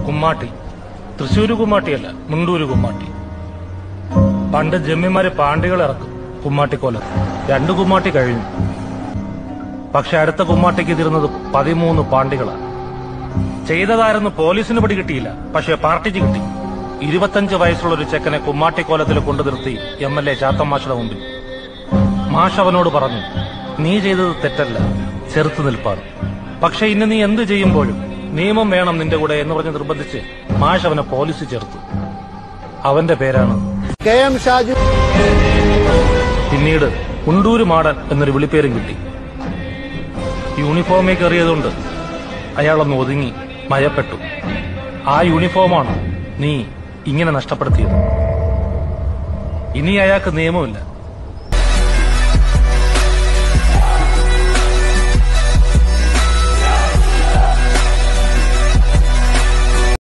കുമ്മാട്ടി തൃശ്ശൂര് കുമ്മാട്ടിയല്ല മുണ്ടൂര് കുമ്മാട്ടി പണ്ട് ജമ്മിമാര് പാണ്ടികൾ ഇറക്കും കുമ്മാട്ടിക്കോലത്ത് രണ്ട് കുമ്മാട്ടി കഴിഞ്ഞു പക്ഷെ അടുത്ത കുമ്മാട്ടിക്ക് ഇതിരുന്നത് പതിമൂന്ന് പാണ്ടികളാണ് ചെയ്തതാരെന്ന് പോലീസിന് പിടി കിട്ടിയില്ല പക്ഷെ പാർട്ടിക്ക് കിട്ടി ഇരുപത്തഞ്ച് വയസ്സുള്ള ഒരു ചെക്കനെ കുമ്മാട്ടിക്കോലത്തിൽ കൊണ്ടു നിർത്തി എം എൽ എ ചാത്തം മാഷയുടെ മുമ്പിൽ മാഷ് അവനോട് പറഞ്ഞു നീ ചെയ്തത് തെറ്റല്ല ചെറുത്തു നിൽപ്പാണ് പക്ഷെ ഇന്ന് നീ എന്ത് ചെയ്യുമ്പോഴും നിയമം വേണം നിന്റെ കൂടെ എന്ന് പറഞ്ഞ് നിർബന്ധിച്ച് മാഷ് അവനെ പോലീസ് ചേർത്തു അവന്റെ പേരാണ് കെ എം ഷാജു പിന്നീട് കുണ്ടൂര് മാടൻ എന്നൊരു വിളിപ്പേരും കിട്ടി യൂണിഫോമിൽ കയറിയതുകൊണ്ട് അയാളൊന്ന് ഒതുങ്ങി മയപ്പെട്ടു ആ യൂണിഫോമാണ് നീ ഇങ്ങനെ നഷ്ടപ്പെടുത്തിയത് ഇനി അയാൾക്ക് നിയമമില്ല